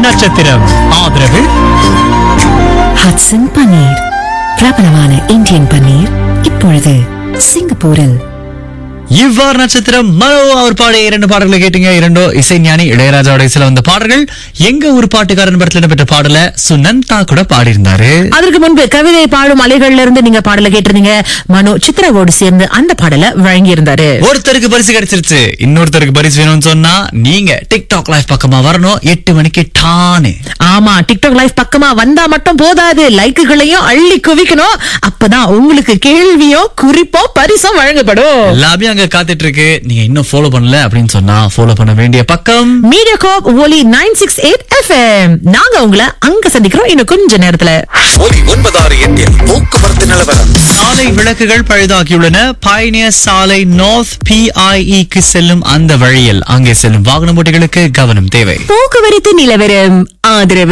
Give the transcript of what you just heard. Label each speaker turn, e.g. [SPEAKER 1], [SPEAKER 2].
[SPEAKER 1] நட்சத்திரம் ஆதரவு
[SPEAKER 2] ஹட்சன் பன்னீர் பிரபலமான இந்தியன் பன்னீர் இப்பொழுது சிங்கப்பூரில்
[SPEAKER 1] இவ்வாறு நட்சத்திரம் மனோ அவர் பாடிய இரண்டு பாடல்களை கேட்டீங்க இரண்டோ இசைஞானி இளையராஜாவோட இசையில வந்த பாடல்கள் எங்க ஒரு பாட்டுக்காரன் படத்துல பெற்ற பாடல சுனந்தா கூட பாடியிருந்தாரு
[SPEAKER 2] அதற்கு முன்பு கவிதை பாடும் அலைகள்ல இருந்து நீங்க பாடல கேட்டிருந்தீங்க மனோ சித்ராவோடு சேர்ந்து அந்த பாடல வழங்கி இருந்தாரு
[SPEAKER 1] ஒருத்தருக்கு பரிசு கிடைச்சிருச்சு இன்னொருத்தருக்கு பரிசு வேணும்னு சொன்னா நீங்க டிக்டாக் லைவ் பக்கமா வரணும் எட்டு மணிக்கு டானு
[SPEAKER 2] ஆமா டிக்டாக் லைவ் பக்கமா வந்தா மட்டும் போதாது லைக்குகளையும் அள்ளி குவிக்கணும் அப்பதான் உங்களுக்கு கேள்வியோ குறிப்போ பரிசும் வழங்கப்படும்
[SPEAKER 1] எல்லாமே அங்க காத்துட்டு இருக்கு நீங்க இன்னும் ஃபாலோ பண்ணல அப்படின்னு சொன்னா ஃபாலோ பண்ண வேண்டிய பக்கம்
[SPEAKER 2] மீடியா கோப் ஒலி நைன் சிக்ஸ் எயிட் எஃப்எம் நாங்க உங்களை அங்க சந்திக்கிறோம் இன்னும் கொஞ்ச நேரத்துல
[SPEAKER 3] ஒலி ஒன்பதாறு எட்டில் போக்குவரத்து நிலவரம்
[SPEAKER 1] சாலை விளக்குகள் பழுதாகியுள்ளன பயணியர் சாலை நார்த் பிஐஇக்கு செல்லும் அந்த வழியில் அங்கே செல்லும் வாகன ஓட்டிகளுக்கு கவனம் தேவை
[SPEAKER 2] போக்குவரத்து நிலவரம் ஆதரவு